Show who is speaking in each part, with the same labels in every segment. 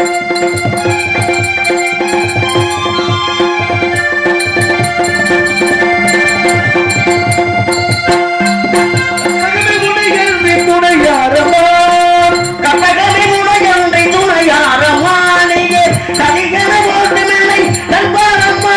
Speaker 1: கப்பகமே உடையொன்றை துணையாரம்மா நீயே கலிகன ஓட்டமில்லை நண்பரம்மா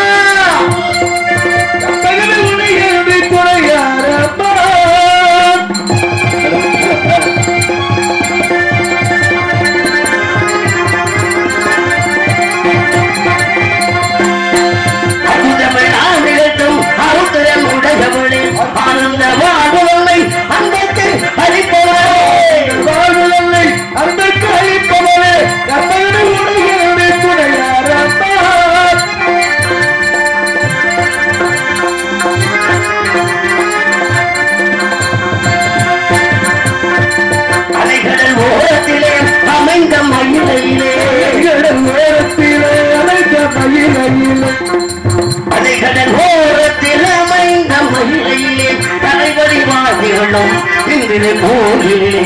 Speaker 1: அமுதமெல்லாம் நிகழ்த்தும் அருத்திரம் உடையவளே ஆனந்த வாழ்வுகளை அன்பத்தை அளிப்பவளே அலைகடல் ஓரத்திலே அமைந்த மயிலையிலே அலைகடல் ஓரத்தில் அமைந்த மயிலையிலே தலைவரி வாதிகளும் இங்கிலே போகிலே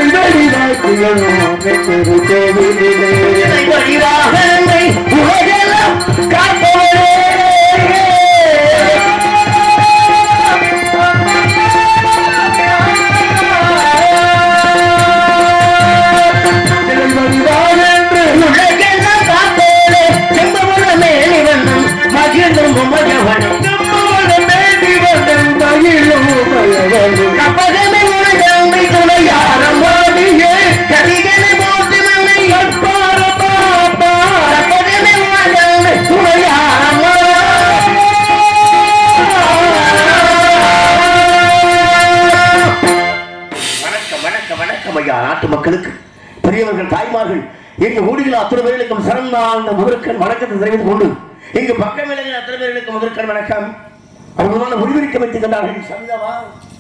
Speaker 1: தலைவரி வாகனங்கள் உலகெல்லாம் காப்பவரே உலகெல்லாம் காப்பவரே செம்பவன மேலி வண்ணம் மகிழும் உமையவனே கப்பகமே உலகமை துணையாரம் வாடியே கரிகனை போட்டு மண்ணை கப்பகமே உலகமை துணையாரம் வணக்கம் வணக்கம் வணக்கம் ஐயா நாட்டு மக்களுக்கு பெரியவர்கள் தாய்மார்கள் எங்க ஊடிகள் அத்தனை பேர்களுக்கும் சிறந்த முதற்கண் வணக்கத்தை தெரிவித்துக் கொண்டு இங்கு பக்கம் விலகின அத்தனை பேர்களுக்கு முதற்கண் வணக்கம் அவர்களான ஒளிபரிக்க வைத்துக் கொண்டார்கள் சமிதாவா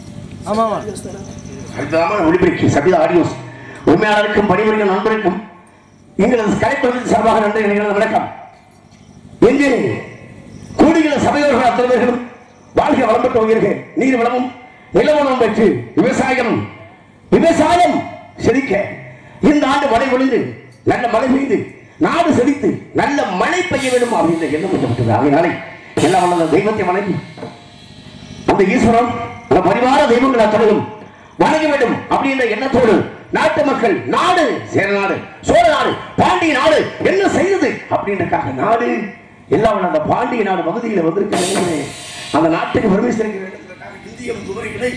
Speaker 1: அற்புதமான ஒளிபரிக்கு சபிதா ஆடியோஸ் உண்மையாளருக்கும் பணிபுரியும் நண்பருக்கும் எங்களது கலைப்பகுதி சார்பாக நன்றி எங்களது வணக்கம் எங்கே கூடுகிற சபையோர்கள் அத்தனை பேர்களும் வாழ்க வளம்பட்டு உயர்க நீர் வளமும் நிலவளமும் பெற்று விவசாயம் விவசாயம் செழிக்க இந்த ஆண்டு மழை பொழிந்து நல்ல மழை பெய்து நாடு செழித்து நல்ல மழை பெய்ய வேண்டும் அப்படின்ற எண்ணம் கொண்டு அதனாலே எல்லாம் வல்ல தெய்வத்தை வணங்கி அந்த ஈஸ்வரன் அந்த பரிவார தெய்வங்கள் அத்தனையும் வணங்க வேண்டும் அப்படின்ற எண்ணத்தோடு நாட்டு மக்கள் நாடு சேர நாடு சோழ நாடு பாண்டிய நாடு என்ன செய்தது அப்படின்றக்காக நாடு எல்லாம் அந்த பாண்டிய நாடு பகுதியில் வந்திருக்க அந்த நாட்டுக்கு பெருமை சேர்க்க வேண்டும் என்பதற்காக இந்தியம் குதிரைகளை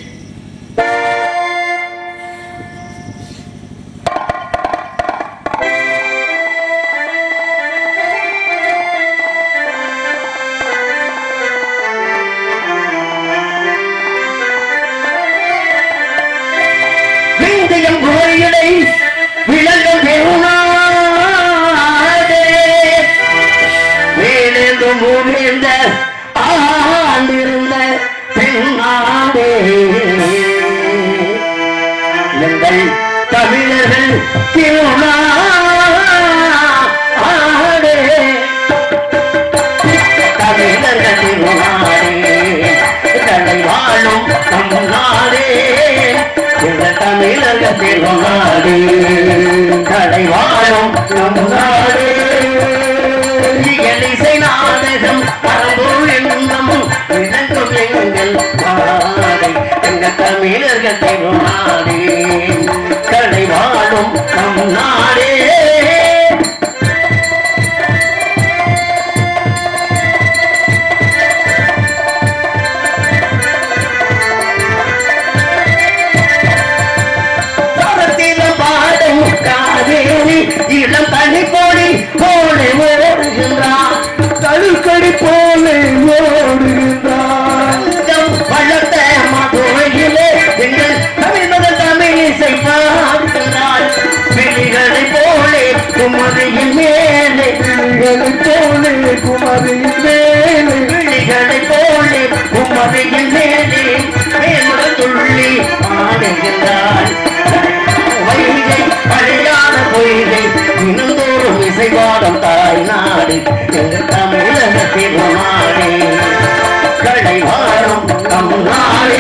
Speaker 1: விந்தியம் குதிரைகளை விளங்கும் பெருநாடே மேலெந்து மூழ்கின்ற ஆண்டிருந்த பெண்ணாடே எங்கள் தமிழர்கள் திருநாடே தமிழர்கள் திருநாடே தலை வாழும் நம் நாடே எங்கள் தமிழர்கள் திருநாடே தலை வாழும் நம் நாடே இசை நாடகம் பரம்பொருள் எண்ணம் விளங்கும் எங்கள் நாடே எங்கள் தமிழர்கள் திருநாடே கலை வாழும் நம் நாடே பரத்திலும் பாடும் காவேரி இளம் தனி போடி போலே ஓடுகின்றான்
Speaker 2: தழுக்கடி போல ஓடுகின்றான்
Speaker 1: கொஞ்சம் வளர்த்த மதுரையிலே எங்கள் தமிழ் முதல் தமிழ் இசை பாடுகின்றாள் வெளிகளை போலே குமரியின் மேலே
Speaker 2: கிளிகளைப் போல குமரியின் மேலே
Speaker 1: விழிகளை போலே குமரியின் மேலே மேலுடன் துள்ளி ஆடுகின்றாள் வைகை பழையான பொய்கை தினந்தோறும் இசைவாடும் தாய் நாடு எங்கள் தமிழக திருநாடே கடை வாழும் நம் நாடே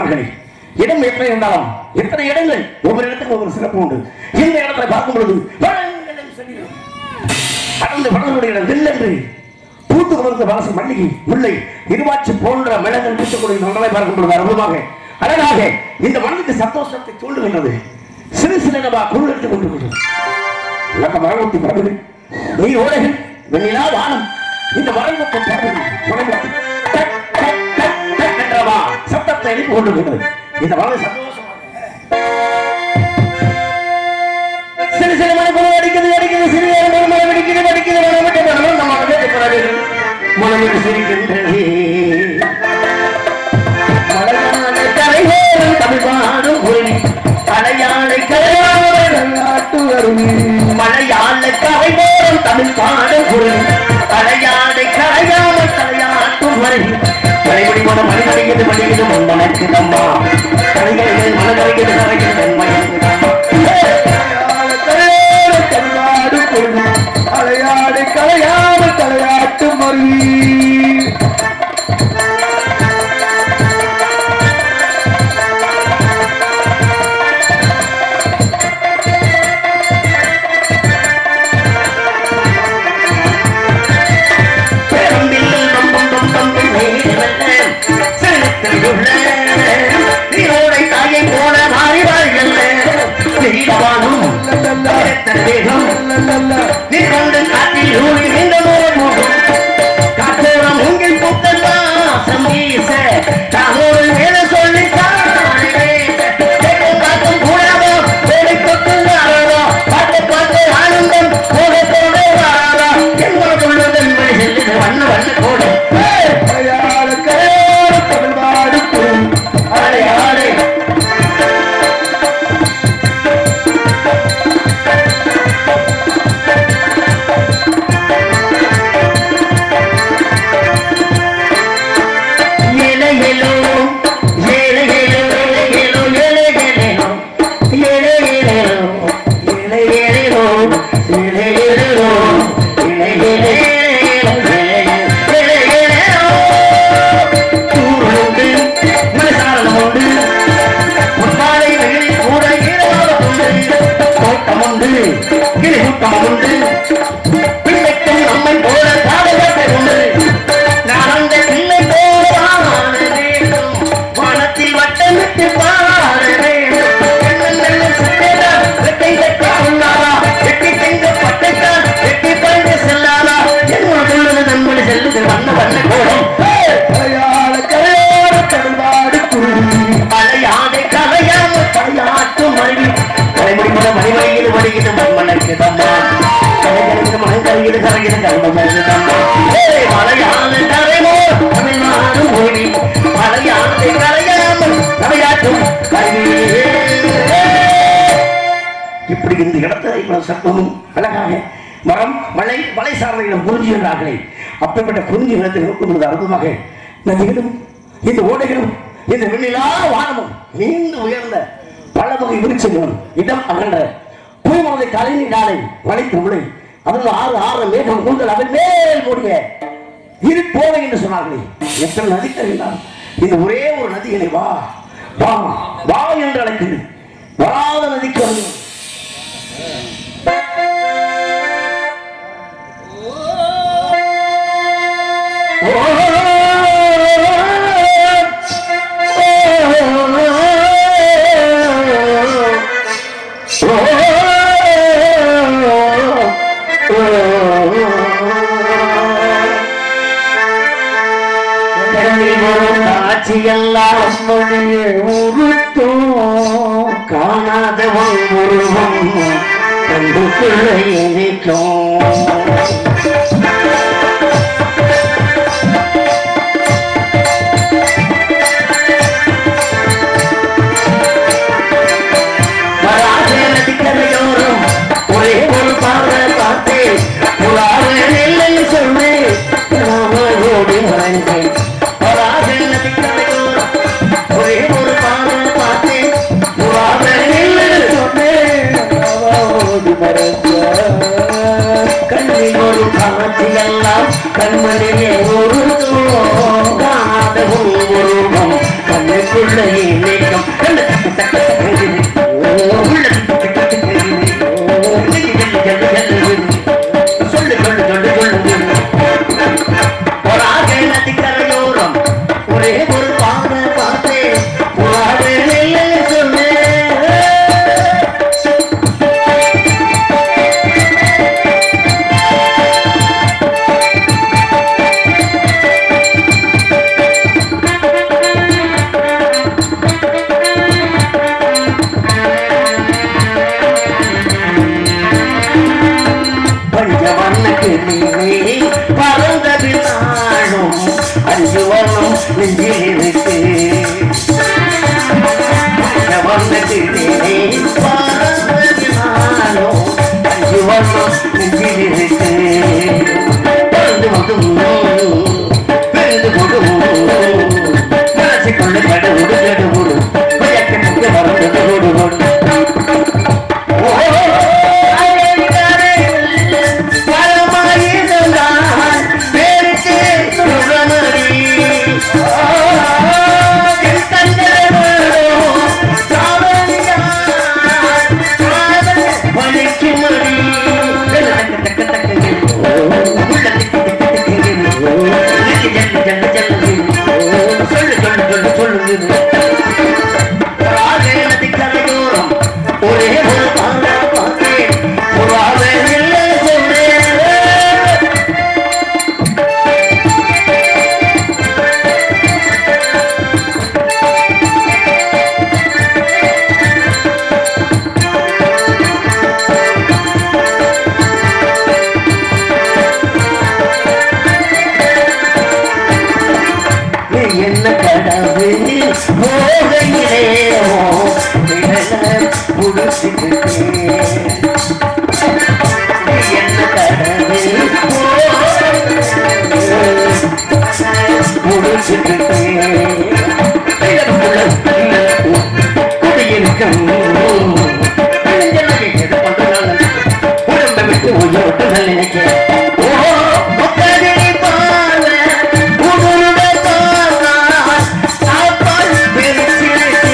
Speaker 1: சொன்னார்களே இடம் எத்தனை இருந்தாலும் எத்தனை இடங்கள் ஒவ்வொரு இடத்துக்கும் ஒவ்வொரு சிறப்பு உண்டு இந்த இடத்துல பார்க்கும் பொழுது வளங்களும் செடிகளும் அடர்ந்து வளர்களுடைய இடம் நெல்லென்று பூத்து குமர்ந்த வாசம் மல்லிகை முல்லை இருவாட்சி போன்ற மிளகல் வீசக்கூடிய மலரை பார்க்கும் பொழுது அற்புதமாக அழகாக இந்த மனதுக்கு சந்தோஷத்தை தூண்டுகின்றது சிறு சிறு நபா குரல் எடுத்துக் கொண்டிருக்கிறது உலக மரபுத்தி பரவுது நீர் ஓடைகள் வெண்ணிலா வானம் இந்த மரபுக்கு பரவுது தொடங்குது. டக், டக், டக், டக் என்றவா சத்தத்தை எழுப்பி கொண்டிருக்கிறது இந்த மரபு சந்தோஷமாக சிறு சிறு மணிக்குள் அடிக்குது அடிக்குது சிறு மணி மனம் அடிக்குது அடிக்குது மனம் விட்டு மனம் நம்ம மனதை போராடுகிறது மனம் விட்டு சிரிக்கின்றது மலையாள கரையோரம் தமிழ் பாடும் ஒளி மலையாளை கரையோரம்
Speaker 2: நாட்டு அருவி
Speaker 1: மலையாள கரையோரம் தமிழ் பாடும் ஒளி மலையாளை கரையாமல் தலையாட்டும் வரை மலைமொழி மனம் மனிதனையது மனிதது மனக்கு நம்மா கரைகிறது மனதறிகிறது கரைகிறது மனிதனுக்கு நம்மா
Speaker 2: கரையோர தமிழ்நாடு பொழுது அலையாடு கலையாமல் தலையாட்டு மருவி
Speaker 1: பெரும்பில்லில் நம்பும் நம்பும் மேலல்ல, செலுத்தல் உள்ள நீரோடை தாயை போல மாறி வாழ்கல்ல. நீலவானம், நிலத்தல் வேகம், நீ கொண்டு காற்றில் ஊறி நின்ற மோகம். காற்றோரம் உங்கள் பூக்கள் வாசம் வீச, தாமோடு மேல சொல்லி தாழை பேச. தேக்கும் காற்றும் கூடாதோ, தேடி கொத்து வாழாதோ, பார்த்து பார்த்து ஆனந்தம் போக போக வாழாதோ. என்னோடுள்ள தன்மை செல்லுது வண்ண வண்ண கோடு. ஏய்!
Speaker 2: அலையாடு கரையோர தமிழ்நாடு பொழுது
Speaker 1: ஆடை, ஆடை. ஏலே, ஏலோ, ஏலே, ஏலோ, ஏலோ, ஏலே, ஏலேலோ. ஏலே, ஏலேலோ, ஏலே, ஏலேலோ, ஏலே, ஏலேலோ, ஏலே, ஏலேலோ, ஏலே, ஏலேலோ. தூறல் உண்டு, மலைசாரல் உண்டு, பொன்மாலை வெயிலில் கூட ஈரமாக உண்டு. தோட்டம் உண்டு, கிளி கூட்டம் உண்டு பிள்ளைக்கும் நம்மை போல பாதுகாப்பு உண்டு நான் அந்த பிள்ளை போல வாழ வேண்டும் வானத்தில் வட்டமிட்டு வாழ வேண்டும் எண்ணம் எண்ணம் சட்டேதான் வெட்டை வெட்ட உள்ளாரா வெட்டி தெங்க பட்டைத்தான் வெட்டி பழுந்து செல்லாதா என்ன சொல்லுது நண்பன் செல்லுது வண்ண வண்ண கோலம்
Speaker 2: அலையாடு கரையோர தமிழ்நாடு பொழுது
Speaker 1: அலையாதை கலையாம தலையாட்டும் மருவி தலைமுடி முத மணிமணியில் வடிகிறது மண்மணக்கு தம்மா கலைகளுக்கு மனம் கருகிறது கரைகிறது கர்மம் தம்மா ஏய் மலையாள கரைமோ தமிழ்நாடு மொழி மலையாளத்தை கலையாமல் தலையாட்டும் கல்வி இப்படி இந்த இடத்தை இவ்வளவு சத்தமும் அழகாக மரம் மலை மலை சார்ந்த இடம் குறிஞ்சிகிறார்களே அப்படிப்பட்ட குறிஞ்சி நிலத்தை நோக்கும் பொழுது அற்புதமாக நதிகளும் இந்த ஓடைகளும் இந்த வெண்ணிலா வானமும் நீண்டு உயர்ந்த பல வகை விருட்சங்களும் இடம் அகன்ற பூமலை கலைஞர் நாளை வளைத்து முளை அதில் ஆறு ஆறு மேகம் கூந்தல் அதன் மேல் மூடிய இரு போதை என்று சொன்னார்களே எத்தனை நதிகள் என்றால் இந்த ஒரே ஒரு நதிகளை வா வா வா என்று அழைக்கிறது வராத நதிக்கு வந்து காட்சியெல்லாம்
Speaker 2: மணியை உருத்தும்
Speaker 1: காணாத உருவம் கண்டுக்குள்ள இனிக்கும் வராதே நதிக்கரையோரம் ஒரே ஒரு பார்வை பார்த்தே புறாவே இல்லைன்னு சொல்லி ஓடி மறைந்தேன் வராதே நதிக்கரையோரம் ஒரே ஒரு பார்வை பார்த்தே புறாவே இல்லைன்னு சொன்னேன்
Speaker 2: ஓடி மறைந்த
Speaker 1: கண்ணில் ஒரு காட்சியெல்லாம் கண்மணியே ஒரு காணாத ஒரு உருவம் கண்ணுக்குள்ளே சொல்லு சொல்லு சொல்லு சொல்லு ஒரு நதிக்கரையோரம் ஒரே ஒரு பாம்பை பார்த்தேன் புறாவே நெல்லை சொன்னேன் பஞ்சவர்ணக்கு நீ பறந்த பின்னாலும் அஞ்சு வர்ணம் நெஞ்சில் இருக்கு பஞ்சவர்ணக்கு நீ பறந்த பின்னாலும் அஞ்சு வர்ணம் நெஞ்சில் இருக்கு பறந்து மதும் பெருந்து கொடும் மனசுக்குள்ள கடவுடு கடவுடு பயக்கத்துக்கு மறந்து ஓடு ஓடு சொல்லு சொல்லு சொல்லு சொல்லு கரையோரம் ஒரே ஒரு பாம்பை பார்த்தேன் புறாவே இல்லை சொன்னேன் நீ என்ன கடவு போகையிலே புடிச்சுக்கிட்டே நீ என்ன கடவு புடிச்சுக்கிட்டே குடியிருக்கும் உடம்பை விட்டு உயிரோட்டு நினைக்கிறேன் ஓ முத்தடி பார்வை உன்னோட பார்வை சாப்பாடு பிரிச்சிருச்சு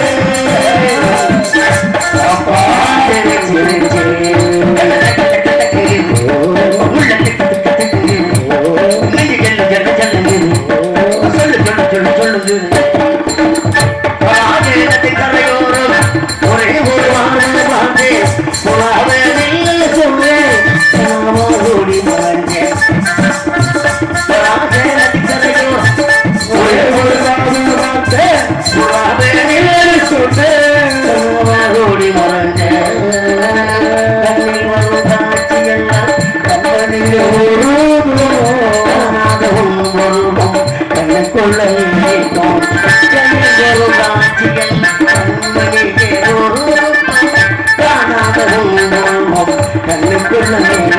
Speaker 1: சாப்பாடு பிரிச்சிருச்சு உள்ள நீங்க ஜெல்லு ஜெல்லு ஜெல்லு சொல்லு சொல்லு சொல்லு சொல்லு ஆதினத்தை கரையோரம் ஒரே ஒரு வாரம் பார்த்து புறாவே நில்லு சொல்லு ஓடி மறைஞ்சேன் ஆதினத்தை கரையோரம் ஒரே ஒரு வாரம் பார்த்து புறாவே நில்லு சொல்லு ஓடி மறைஞ்சேன் கண்ணில் வரும் காட்சியெல்லாம் கண்களில் உருவம் உருவம் கண்ணுக்குள்ள நீக்கும் கண்ணில் வரும் காட்சியெல்லாம் கண்களில் உருவம் காணாத உருவம் கண்ணுக்குள்ள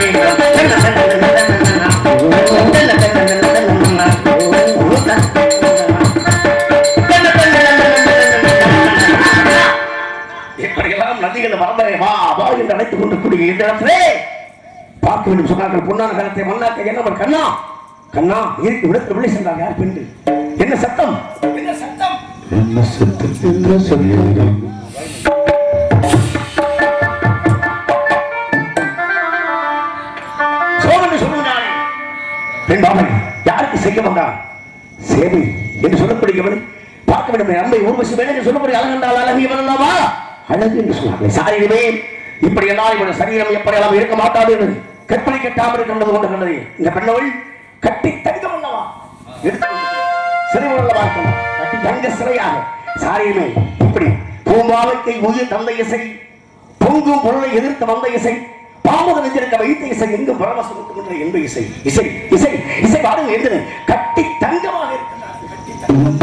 Speaker 1: நீக்கும் இப்படியெல்லாம் நதிகள் வரம்பரை வா வா என்று அழைத்துக் கொண்டு கூடிய இந்த இடத்திலே பார்க்க வேண்டும் சொன்னார்கள் பொன்னான காலத்தை மண்ணாக்க என்ன ஒரு கண்ணா கண்ணா இருக்கு விடத்தில் விளை சென்றார் யார் பெண்கள் என்ன சத்தம் என்ன சத்தம்
Speaker 2: என்ன சத்தம் என்ன சத்தம்
Speaker 1: சோழன் சொல்லுகிறாரே பெண் பாவன் யாருக்கு செய்ய வந்தான் சேவை என்று சொல்லக்கூடியவன் பார்க்க வேண்டும் என் அன்பை ஊர்வசி வேணும் என்று சொல்லக்கூடிய அழகென்றால் அழகியவன் அல்லவா அழகு என்று சொன்னார்கள் சாரியுமே இப்படி எல்லாம் இவன் சரீரம் எப்படி எல்லாம் இருக்க மாட்டாது என்று கற்பனை கட்டாமல் இருக்கின்றது கொண்டு கண்டது இந்த பெண்ணவள் கட்டி தங்கம் அல்லவா சிறைவல்லவா இருக்கணும் கட்டி தங்க சிறையாக சாரியுமே இப்படி பூம்பாவைக்கை உயிர் தந்தை இசை பொங்கும் பொருளை எதிர்த்து வந்த இசை பாம்பு நெஞ்சிருக்க வைத்த இசை எங்கு பரவசம் விட்டுகின்ற என்ப இசை இசை இசை இசை பாருங்க எந்த கட்டி தங்கமாக இருக்கிறார்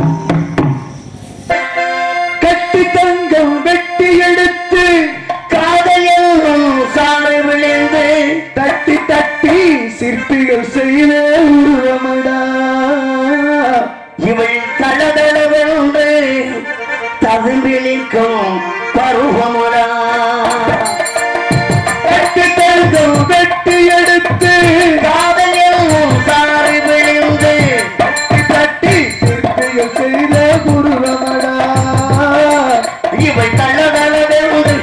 Speaker 2: கட்டி தங்கம் வெட்டி எடுத்து
Speaker 1: காதையில் சாலை விழுந்து
Speaker 2: தட்டி தட்டி சிற்பிகள் செய்த உருவமடா
Speaker 1: இவள் தளதளவென்று ததும்பிலிக்கும் பருவமுடா
Speaker 2: கட்டி தங்கம் வெட்டி எடுத்து
Speaker 1: காதையில் சாலை விழுந்து
Speaker 2: தட்டி தட்டி சிற்பிகள் செய்த உருவமடா
Speaker 1: இவள் தளதளவென்று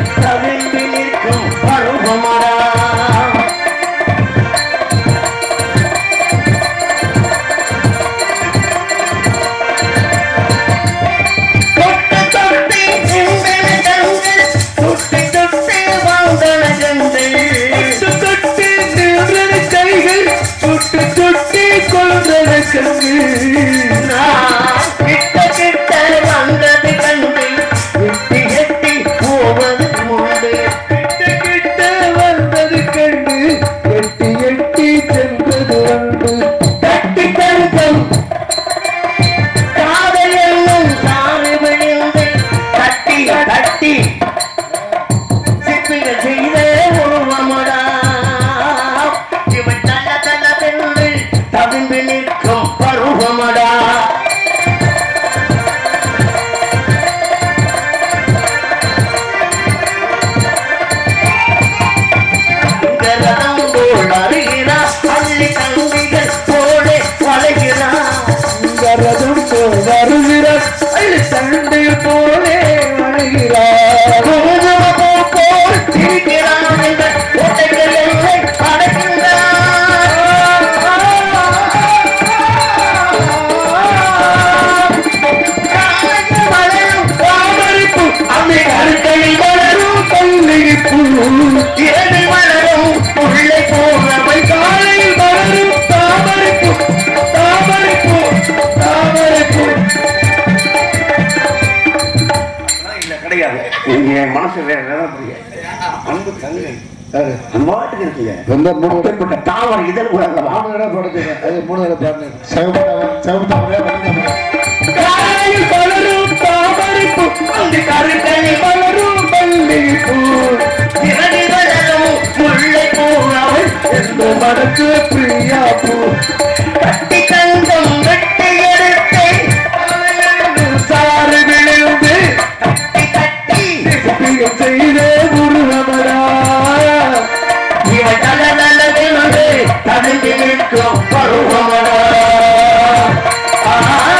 Speaker 1: என் மனசு வேற வேற புரிய அன்பு தங்கை
Speaker 2: அது
Speaker 1: அந்த பாட்டுக்கு இருக்குங்க
Speaker 2: ரொம்ப மூணு தடவை
Speaker 1: அப்பேற்பட்ட தாவர இதழ் கூட அல்லவா
Speaker 2: மூணு தடவை போடுறதுங்க அது மூணு தடவை பாடுங்க சிவப்பு சிவப்பு பண்ணிக்காம
Speaker 1: காலையில் வளரும் தாமரைப்பூ, அந்த கருக்களில் வளரும் மல்லிகைப்பூ. இரவில் வளரும் முல்லைப்பூ, அவள்
Speaker 2: இந்த மனக்கு பிரியா பூ
Speaker 1: கட்டி தங்கம் வெட்டி எடுத்தேன்.
Speaker 2: சாறு விழுந்து
Speaker 1: கட்டி கட்டி
Speaker 2: சிற்பிகள் செய்தே உருவமடா
Speaker 1: இவள் தலதலவென்று தடுங்கி நிற்கும் பருவமடா. ஆ,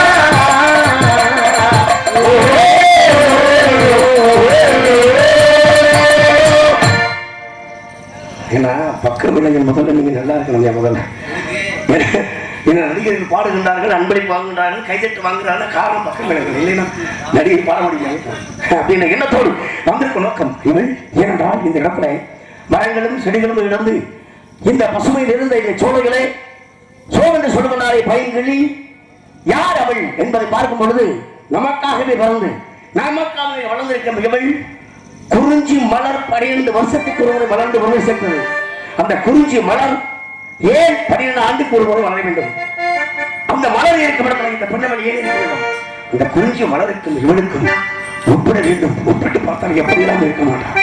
Speaker 1: ஓ, ஏன்னா பக்க விலைகள் முதல்ல நீங்க நல்லா இருக்கணும் என் முதல்ல ஏன்னா நடிகர்கள் பாடுகின்றார்கள் அன்பளிப்பு வாங்குகின்றார்கள் கைதட்டு வாங்குறார்கள் காரணம் பக்க விலைகள் இல்லைன்னா நடிகை பாட முடியாது அப்படின்னு எண்ணத்தோடு வந்திருக்கும் நோக்கம் இவள் ஏனென்றால் இந்த இடத்துல மரங்களும் செடிகளும் இழந்து இந்த பசுமையில் இருந்த இந்த சோலைகளே சோழன்று சொல்லுவனாரை பயன்கிளி யார் அவள் என்பதை பார்க்கும் பொழுது நமக்காகவே பிறந்து நமக்காகவே வளர்ந்திருக்கும் இவள் குறிஞ்சி மலர் பன்னிரண்டு வருஷத்துக்கு ஒரு முறை வளர்ந்து கொண்டு சேர்த்தது அந்த குறிஞ்சி மலர் ஏன் பன்னிரண்டு ஆண்டுக்கு ஒரு முறை வளர வேண்டும் அந்த மலர் இருக்கும் இடத்துல இந்த பெண்ணவள் ஏன் இருக்க வேண்டும் அந்த குறிஞ்சி மலருக்கும் இவளுக்கும் ஒப்பிட வேண்டும் ஒப்பிட்டு பார்த்தால் எப்படி எல்லாம் இருக்க மாட்டான்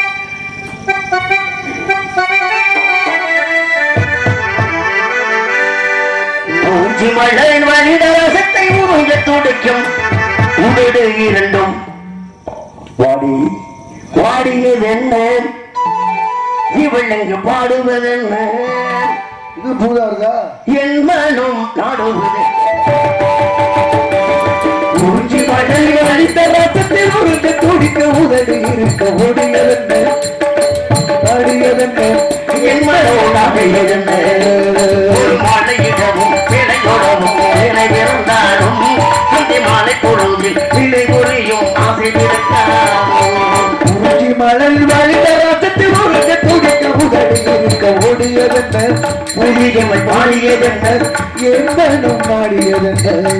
Speaker 1: பூஞ்சி மலரின் வழிதரசத்தை உருங்க துடிக்கும் உதடு இரண்டும் வாடி வாடியது என்ன இவள் எங்கு பாடுவதென்ன
Speaker 2: இது பூதா இருக்கா
Speaker 1: என் மனம் நாடுவது பூஞ்சி மலரின்
Speaker 2: அடித்த ரத்தத்தில் உருக்க துடிக்க உதடி இருக்க ஓடியதென்ன அடியதென்ன
Speaker 1: என் மனம் நாடுவதென்ன ஒரு மாலையிடவும் பிழையோடவும் நினைவிருந்தாலும் அந்த மாலை பொழுதில் நிலை புரியும் ஆசை இருக்காமோ
Speaker 2: குறிஞ்சி மலர் வழிந்த ரத்தத்தில் உருக்க துடிக்க உதடி இருக்க ஓடியதென்ன
Speaker 1: புதியவள் பாடியதென்ன
Speaker 2: எந்தனும் மாடியதென்ன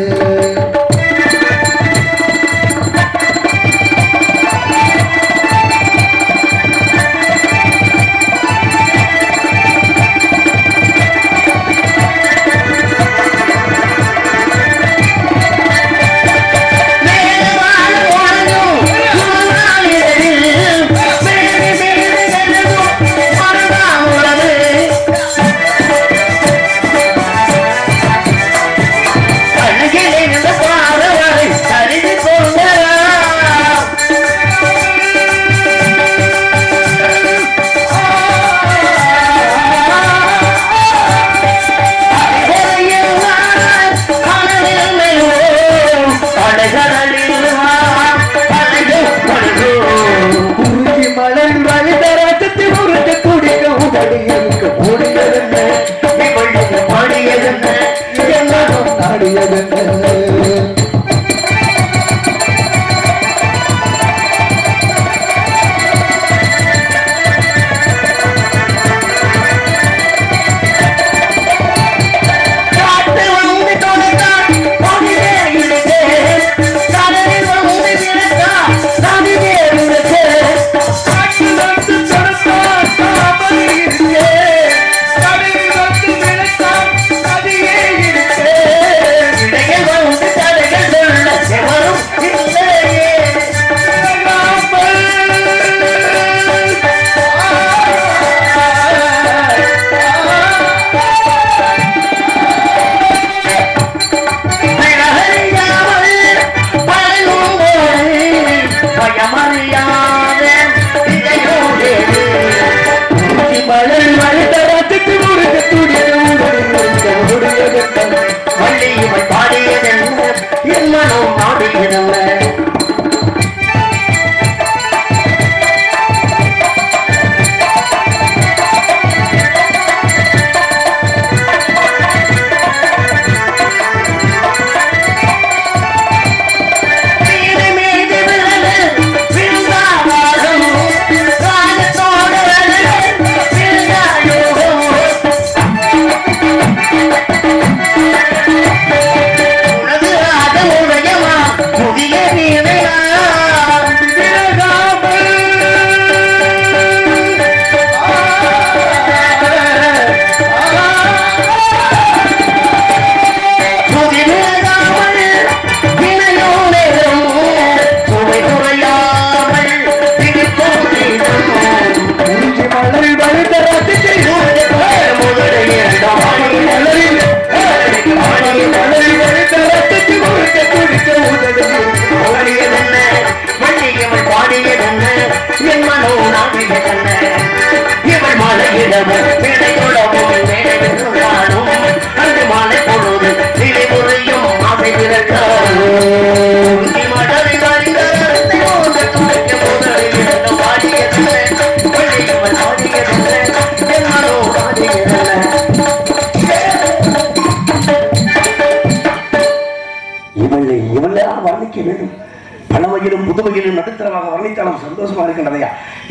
Speaker 1: அழகிலே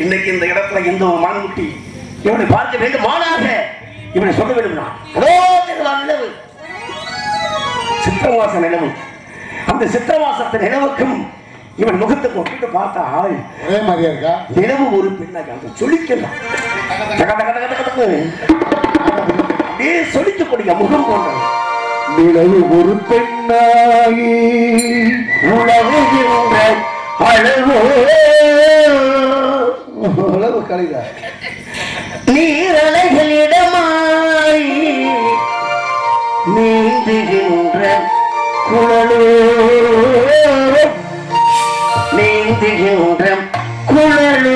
Speaker 1: இன்னைக்கு இந்த இடத்துல எந்த ஒரு மான்குட்டி இவனை பார்க்க வேண்டும் மானாக இவனை சொல்ல வேண்டும் நான் அதோ தெரியுமா நிலவு சித்திரவாச நிலவு அந்த சித்திரவாசத்து நிலவுக்கும் இவன் முகத்துக்கு ஒப்பிட்டு பார்த்த ஆள்
Speaker 3: ஒரே மாதிரியா இருக்கா
Speaker 1: நிலவு ஒரு பெண்ணாக அந்த சொல்லிக்கலாம் அப்படியே சொல்லிக்கக்கூடிய முகம் போன்றது
Speaker 2: நிலவு ஒரு பெண்ணாகி உலகுகின்ற அழகோ உலகு கலைதா
Speaker 1: நீரலைகளிடமாய் நீந்துகின்ற குழலோ நீந்துகின்ற குழலோ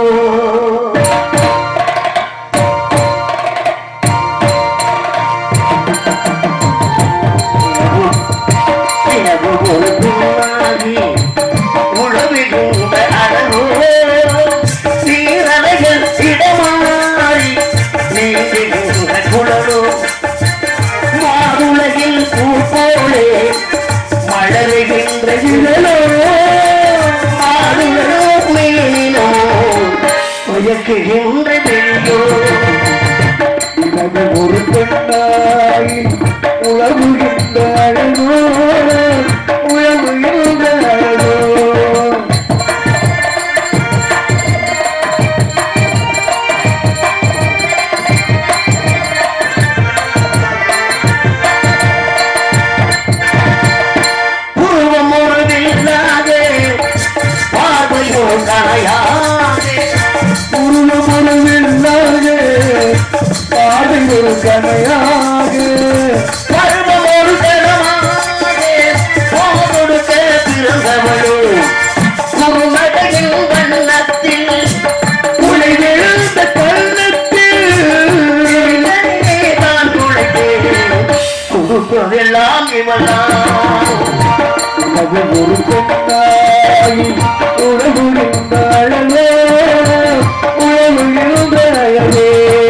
Speaker 1: இரவு ஒரு பின்னாகி உழவிடுந்த அழகோ சீரலைகள் இடமாறி நீந்துகின்ற குழலோ மாதுளையில் பூ போலே மலருகின்ற இதழோ மாதுளோ மேலினோ மயக்குகின்ற வெள்ளோ
Speaker 2: நிலவு ஒரு பெண்ணாகி உலகுகின்ற அழகோ உலகுகின்ற அழகோ
Speaker 1: உருவம் ஒரு வில்லாதே பார்வையோ கணையாதே
Speaker 2: உருவமுருவில்லாக பாதை ஒரு கனையாக
Speaker 1: பருவம் ஒரு கணமாதே போதொடுக்க பிறந்தவளோ குறுநடையின் வண்ணத்தில்
Speaker 2: உலை விழுந்த கண்ணத்தில்
Speaker 1: இளநீரே தான் துளைத்தேன். கொடுப்பதெல்லாம் இவள்தான்
Speaker 2: அது ஒரு பெண்ணாகி உலகுகின்ற அழகோ உலகுகின்ற அழகே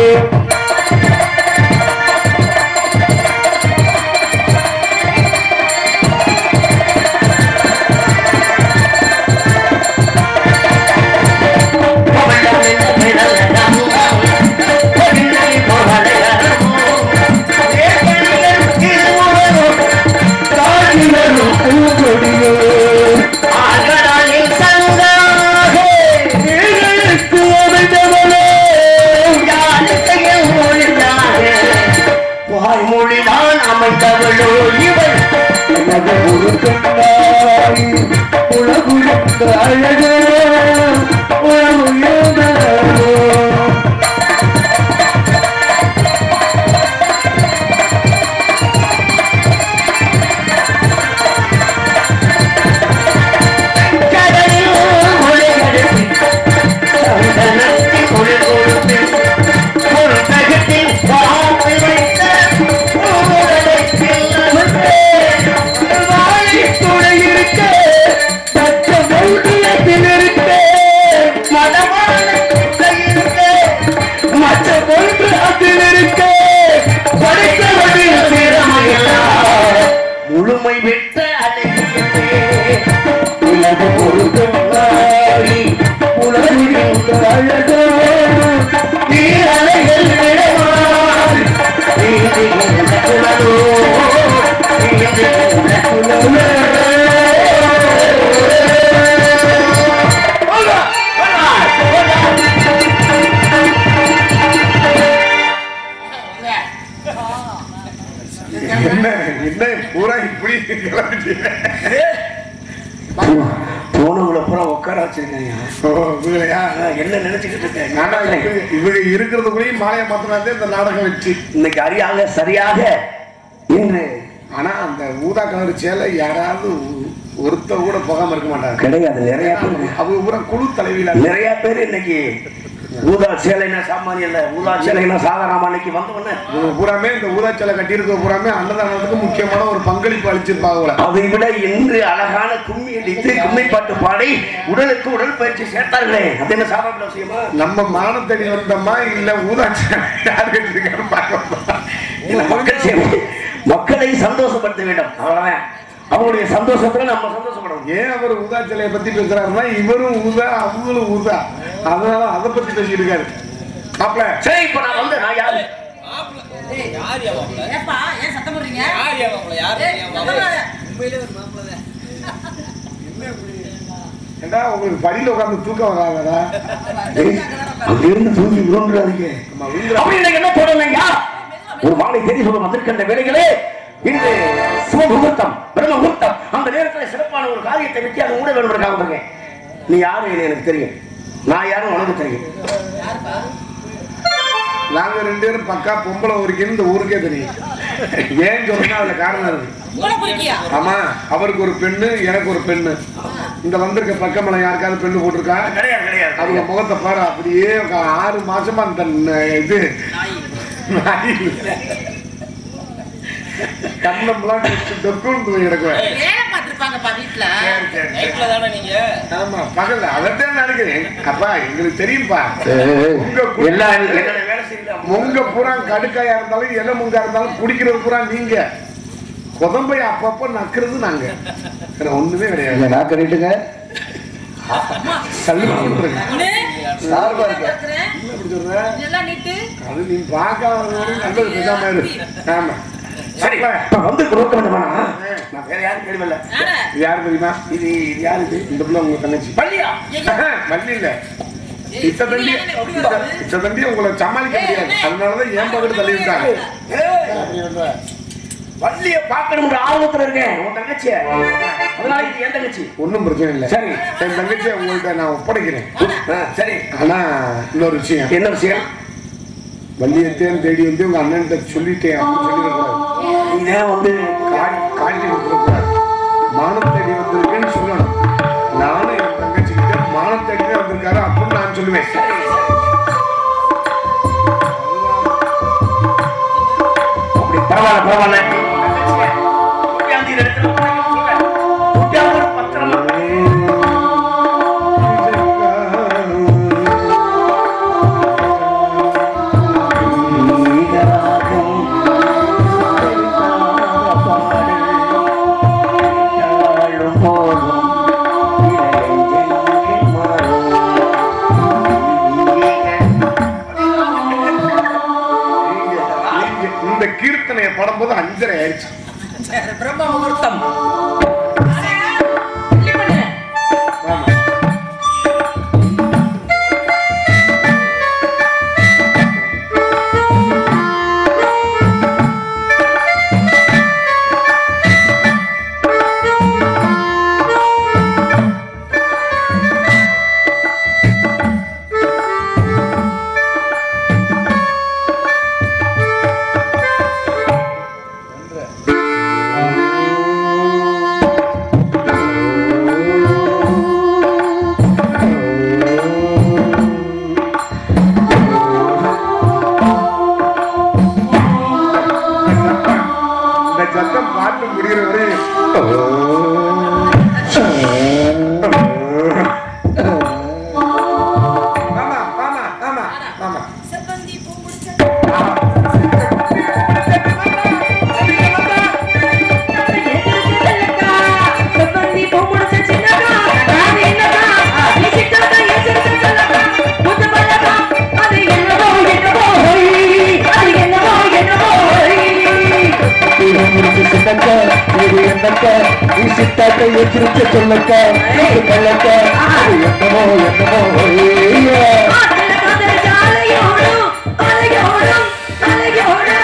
Speaker 2: காட்சிகளும் பூங்கொடியோ நீங்களுக்கு அமைந்தவளோ
Speaker 1: வாய்மொழிதான் அமைந்தவளோ இவள்
Speaker 2: எனது ஒரு பெண்ணாகி உலகுகின்ற அழகோ உலகுகின்ற அழகோ
Speaker 1: கடலில் முளையெடுத்து சந்தனத்தில் ஒளி கொடுத்து ஒரு தகத்தில் பாம்பு வைத்த ஊரலை பின்னவற்றே வாழி துணை இருக்க
Speaker 2: பச்ச மௌடியத்தில் இருக்க
Speaker 1: மதமான இருக்க
Speaker 2: மற்ற பொன்று அதில் இருக்க
Speaker 1: படித்தவர்கள் திறமையெல்லாம் முழுமை பெற்ற அழகியவே
Speaker 2: உலகு ஒரு பெண்ணாகி உலகுகின்ற அழகோ
Speaker 1: நீரலைகள் விடமாய் நீந்துகின்ற குழலோ நீந்துகின்ற குழலோ போடா, போடா, போடா.
Speaker 3: என்ன என்ன பூரா இப்படி கிளம்பிட்டீங்க
Speaker 1: போனவங்கள பூரா உட்கார வச்சிருக்காங்க
Speaker 3: ஓ, இவங்களையா?
Speaker 1: என்ன நினைச்சுக்கிட்டு
Speaker 3: நானா
Speaker 1: இருக்கேன்
Speaker 3: இவங்க- இவங்க இருக்கிறதுக்குள்ளேயும் மாலையை மாத்தினாதே இந்த நாடகம் வச்சு
Speaker 1: இன்னைக்கு அறியாக சரியாக இன்று
Speaker 3: ஆனா அந்த ஊதா கலர் சேலை யாராவது ஒ- ஒருத்த கூட போகாம இருக்க மாட்டாங்க
Speaker 1: கிடையாது நிறைய பேர்
Speaker 3: அவங்க பூரா குழு தலைவியில
Speaker 1: நிறைய பேர் இன்னைக்கு ஊதா சேலைனா சாமானியம் இல்ல ஊதா சேலைனா சாதாரணமா இன்னைக்கு வந்தவொடனே
Speaker 3: இவங்க பூராமே இந்த ஊதா சேலை கட்டியிருக்க பூராமே அன்னதானத்துக்கு முக்கியமான ஒரு பங்களிப்பு அளிச்சிருப்பாங்க போல.
Speaker 1: அதை விட இன்று அழகான கும்மி அடித்து கும்மி பாட்டு பாடி உடலுக்கு உடல் பயிற்சி சேர்த்தார்களே அது என்ன சாதாரண விஷயமா
Speaker 3: நம்ம மானத்தடி வந்தோமா இல்ல ஊதா சேலை யார் கட்டிருக்காரு பார்க்க
Speaker 1: இல்ல, மக்கள் சேவை மக்களை சந்தோஷப்படுத்த வேண்டும் அவ்வளவுதான் அவங்களுடைய சந்தோஷத்துல நம்ம சந்தோஷப்படணும்
Speaker 3: ஏன் அவர் ஊதா சிலையை பத்தி பேசுறாருன்னா இவரும் ஊதா அவங்களும் ஊதா அதனால அதை பத்தி பேசிட்டு இருக்காரு மாப்பிள்ள
Speaker 1: சரி இப்ப நான் வந்து நான் யாரு
Speaker 4: ஏப்பா ஏன் சத்தம் போடுறீங்க
Speaker 5: யார் ஏன் மாப்பிள்ளை? யார்
Speaker 4: ஏய்,
Speaker 5: ஏன்
Speaker 4: சத்தம்
Speaker 5: மாப்பிள்ளை?
Speaker 4: போடாத.
Speaker 5: உண்மையிலே ஒரு மாப்பிள்ளை தான்.
Speaker 3: ஏண்டா உங்களுக்கு படியில உட்கார்ந்து தூக்கம் வராதடா
Speaker 1: அங்கிருந்து தூங்கி விழுந்துடாதீங்க
Speaker 3: நம்ம விழுந்துற
Speaker 1: அப்படி எனக்கு என்ன தோணுங்க ஒரு மாலை தேடி சொல்ல வந்திருக்கின்ற வேலைகளே இன்று சுபமுகூர்த்தம் பிரம்ம முகூர்த்தம் அந்த நேரத்தில் சிறப்பான ஒரு காரியத்தை வெட்டி அது கூட வேணும்னு வந்திருக்கேன் நீ யாரு எனக்கு தெரியும் நான் யாரும் உனக்கு தெரியும்
Speaker 3: நாங்க ரெண்டு பேரும் பக்கா பொம்பளை ஊருக்கு இந்த ஊருக்கே தெரியும் ஏன் சொல்றேன்னா அதுல காரணம் இருக்கு
Speaker 4: உங்களை குறிக்கியா
Speaker 3: ஆமா அவருக்கு ஒரு பெண்ணு எனக்கு ஒரு பெண்ணு இந்த வந்திருக்க பக்கமலை யாருக்காவது பெண்ணு போட்டிருக்கா
Speaker 1: கிடையாது கிடையாது
Speaker 3: அவங்க முகத்தை பாரு அப்படியே க- ஆறு மாசமா அந்த ந- இது நாய் கண்ணம்லாம் டொக்குன்னு கிடக்குவேன்
Speaker 4: வேலை பார்த்திருப்பாங்கப்பா வீட்டுல
Speaker 5: நைட்ல தானே நீங்க
Speaker 3: ஆமா பகல்ல அதைத்தான் நினைக்கிறேன் அப்பா எங்களுக்கு தெரியும்பா உங்க கு-
Speaker 1: எல்லா என்னோட வேலை செய்யல
Speaker 3: முங்க பூரா கடுக்காயா இருந்தாலும் எலை முங்கா இருந்தாலும் குடிக்கிறது பூரா நீங்க குதம்பை அப்பப்ப நக்குறது நாங்க வேற ஒண்ணுமே கிடையாது
Speaker 2: நான் கரெக்டுங்க
Speaker 3: சல்லுன்னு
Speaker 4: அண்ணே,
Speaker 2: சார்பா இருக்கு.
Speaker 4: பார்க்கிறேன்.
Speaker 3: எப்படி சொல்ற
Speaker 4: இதெல்லாம் நீட்டு
Speaker 3: அது நீ பார்க்காத வரைக்கும் நல்லது பேசாம இரு ஆமா
Speaker 1: சரி இப்ப வந்து கொடுக்க வேண்டுமானா நான் வேற யாரும் தெரியவில்லை
Speaker 4: யார?
Speaker 3: இது யாரு தெரியுமா
Speaker 1: இது இது யாரு இது
Speaker 3: இந்த பிள்ளை உங்க தங்கச்சி
Speaker 1: பள்ளியா
Speaker 3: வள்ளி இல்ல
Speaker 4: ஏய்,
Speaker 3: இத்த தண்டி
Speaker 4: இது என்ன இப்படி வருது?
Speaker 3: இத்த தண்டி உங்களை சமாளிக்க
Speaker 4: ஏய்,
Speaker 3: முடியாது
Speaker 4: அண்ணே.
Speaker 3: அதனாலதான் ஏன் பக்கத்து தள்ளி விட்டாங்க
Speaker 1: ஏய்,
Speaker 3: அப்படி சொல்ற.
Speaker 1: வள்ளிய பார்க்கணும்ன்ற ஆர்வத்துல இருக்கேன் உன் தங்கச்சிய அதனால இது என் தங்கச்சி
Speaker 3: ஒண்ணும் பிரச்சனை இல்ல
Speaker 1: சரி.
Speaker 3: என் தங்கச்சியை உங்கள்ட்ட நான் ஒப்படைக்கிறேன்
Speaker 1: ஆ, சரி
Speaker 3: ஆனா இன்னொரு விஷயம்
Speaker 1: என்ன விஷயம்
Speaker 3: வள்ளியத்தையும் தேடி வந்து உங்க அண்ணன்கிட்ட சொல்லிட்டேன் அப்படின்னு சொல்லிடக்கூடாது
Speaker 1: நீ ஏன் வந்து
Speaker 3: காட்டி காட்டி கொடுத்துடக்கூடாது மானம் தேடி வந்திருக்கேன்னு சொல்லணும் நானும் என் தங்கச்சி கிட்ட மானம் தேடி தான் வந்திருக்காரு அப்படின்னு நான் சொல்லுவேன்
Speaker 1: அப்படி பரவாயில்ல பரவாயில்ல தங்கச்சிய நூற்றாண்டு இடத்துல சொல்றேன். நூற்றாண்டு பத்திரமா
Speaker 3: நீங்க இந்த கீர்த்தனையை படும்போது அஞ்சரை ஆயிடுச்சு
Speaker 4: சரி, பிரம்ம முகூர்த்தம் வெள்ளி மண்ணு.
Speaker 3: ஆமா. இந்த சத்தம் பாட்டு முடிகிற வரை ஆமா ஆமா ஆமா ஆமா
Speaker 4: செவ்வந்தி பூ முடிச்ச செவ்வந்தி பூ முடிச்ச சின்னதா அது என்னதா நீ சித்ததா என் சிறுத்தை சொல்லதா முத்து மலதா அது என்னவோ என்னவோ ஹொய். அது என்னவோ என்னவோ ஹொய்.
Speaker 2: சின்னக்க இது என்னக்க நீ சித்தாக்க எச்சிருக்க சொல்லக்க சொல்லக்க அது என்னமோ என்னமோ ஒய்யே.
Speaker 4: ஆத்துல காதலிச்ச அலையோடும், அலையோடும், அலையோடும்.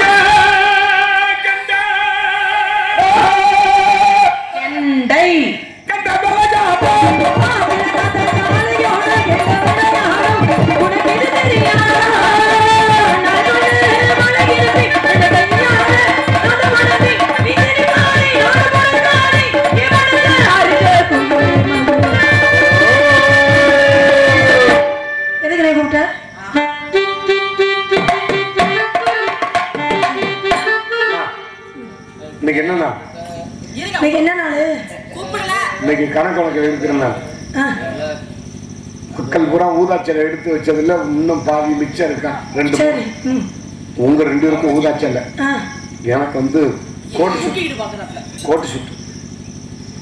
Speaker 4: கெண்டை. ஆத்துல காதலிச்ச அலையோடும், என்னோட யாரும் உனக்கு இது தெரியாதா? நடுவில் மலையிருப்பி, அந்த கையால நடு மனதில் விசிறி மாறி, ஒரு மனதாரி, இவனுக்கு அருகே குங்குமம். எதுக்கு நீ கூப்பிட்ட
Speaker 3: இன்னைக்கு என்னன்னா
Speaker 4: இன்னைக்கு என்ன நாள் கூப்பிடல
Speaker 3: இன்னைக்கு கணக்கு வழக்கு இருக்கிற நாள் மக்கள் பூரா ஊதாச்சலை எடுத்து வச்சதுல இன்னும் பாதி மிச்சம் இருக்கான் ரெண்டு
Speaker 4: சரி ம்
Speaker 3: உங்க ரெண்டு பேருக்கும் ஊதாச்சலை
Speaker 4: ஆ
Speaker 3: எனக்கு வந்து கோட்டு சுட்டு
Speaker 4: தூக்கிட்டு பாக்குறாப்ல
Speaker 3: கோட்டு சுட்டு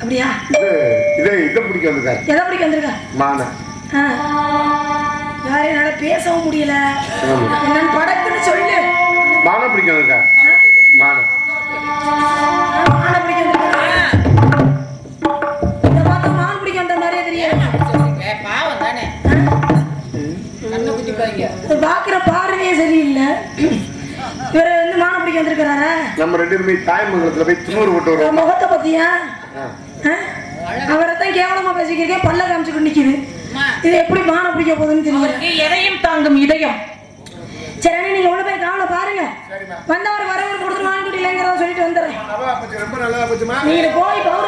Speaker 4: அப்படியா
Speaker 3: இது இதை இதை பிடிக்க வந்திருக்காரு
Speaker 4: எதை பிடிக்க வந்திருக்க
Speaker 3: மானை
Speaker 4: ஆ. யாரும் என்னால பேசவும் முடியல
Speaker 3: ஆமா.
Speaker 4: என்னன்னு படக்குன்னு சொல்லு
Speaker 3: மானை பிடிக்க வந்திருக்காரு மானை
Speaker 4: ஆ, மானை பிடிக்க வந்திருக்காரு இதை பார்த்தா மான் பிடிக்க வந்த மாதிரியே தெரியாது
Speaker 5: ஏ, பாவம் தானே கண்ணை குத்திப்பாங்க
Speaker 4: இது பாக்குற பார்வையே சரியில்லை இவரு வந்து மானை பிடிக்க வந்திருக்கிறாரா
Speaker 3: நம்ம ரெண்டு பேருமே தாய்மங்கலத்துல போய் துணூறு போட்டு
Speaker 4: உங்க
Speaker 3: வருவோம்
Speaker 4: முகத்தை பத்தியா
Speaker 3: ஆ.
Speaker 4: அவரை தான் கேவலமா பேசிக்கிறேன் பல்ல காமிச்சுட்டு நிக்குது இது எப்படி மானை பிடிக்க போகுதுன்னு தெரியல
Speaker 5: அவருக்கு எதையும் தாங்கும் இதயம்
Speaker 4: சரி அண்ணே, நீங்க உள்ள போய் காவலை பாருங்க வந்தவர் வரவர் கொடுத்துட்டு வாங்கிட்டு இல்லைங்கிறத சொல்லிட்டு வந்துடுறேன்
Speaker 3: நல்லா போச்சு, ரொம்ப நல்லா போச்சுமா
Speaker 4: நீங்க போய் பவுன்